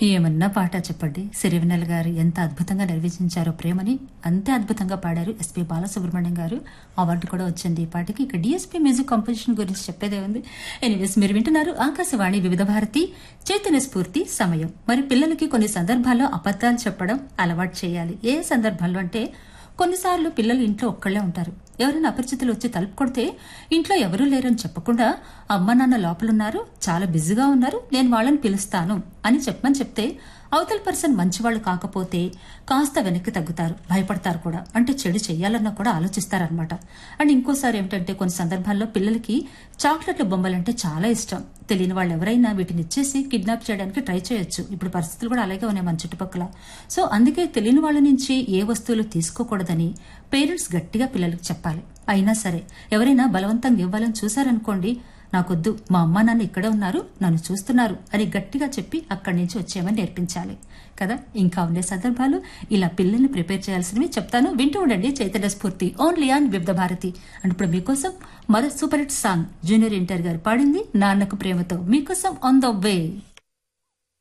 ఏమన్నా పాట చెప్పండి సిరివెన్నెల గారు ఎంత అద్భుతంగా నిర్వచించారో ప్రేమని అంతే అద్భుతంగా పాడారు ఎస్పి బాలసుబ్రహ్మణ్యం గారు అవార్డు కూడా వచ్చింది ఈ పాటకి ఇక డిఎస్పీ మ్యూజిక్ కంపోజిషన్ గురించి చెప్పేదే ఉంది ఎనీవేస్ మీరు వింటున్నారు ఆకాశవాణి వివిధ భారతి చైతన్య స్ఫూర్తి సమయం మరి పిల్లలకి కొన్ని సందర్భాల్లో అబద్ధాలు చెప్పడం అలవాటు చేయాలి ఏ సందర్భంలో అంటే కొన్నిసార్లు పిల్లలు ఇంట్లో ఒక్కళ్లే ఉంటారు ఎవరైనా అపరిచితులు వచ్చి తలుపు కొడితే ఇంట్లో ఎవరూ లేరని చెప్పకుండా అమ్మ నాన్న లోపలున్నారు చాలా బిజీగా ఉన్నారు నేను వాళ్ళని పిలుస్తాను అని చెప్పమని చెప్తే అవతల పర్సన్ మంచివాళ్ళు కాకపోతే కాస్త వెనక్కి తగ్గుతారు భయపడతారు కూడా అంటే చెడు చెయ్యాలన్నా కూడా ఆలోచిస్తారనమాట అండ్ ఇంకోసారి ఏమిటంటే కొన్ని సందర్భాల్లో పిల్లలకి చాక్లెట్ల బొమ్మలంటే చాలా ఇష్టం తెలియని వాళ్ళు ఎవరైనా వీటిని ఇచ్చేసి కిడ్నాప్ చేయడానికి ట్రై చేయొచ్చు ఇప్పుడు పరిస్థితులు కూడా అలాగే ఉన్నాయి మన చుట్టుపక్కల సో అందుకే తెలియని వాళ్ళ నుంచి ఏ వస్తువులు తీసుకోకూడదని పేరెంట్స్ గట్టిగా పిల్లలకు చెప్పాలి అయినా సరే ఎవరైనా బలవంతంగా ఇవ్వాలని చూశారనుకోండి నాకొద్దు మా అమ్మ నాన్న ఇక్కడే ఉన్నారు నన్ను చూస్తున్నారు అని గట్టిగా చెప్పి అక్కడి నుంచి వచ్చేయమని నేర్పించాలి కదా ఇంకా ఉండే సందర్భాలు ఇలా పిల్లల్ని ప్రిపేర్ చేయాల్సినవి చెప్తాను వింటూ ఉండండి చైతన్య స్ఫూర్తి ఓన్లీ ఆన్ వివిధ భారతి అండ్ ఇప్పుడు మీకోసం mother super hit song junior NTR గారు పాడింది నాన్నకు ప్రేమతో మీకోసం ఆన్ ద వే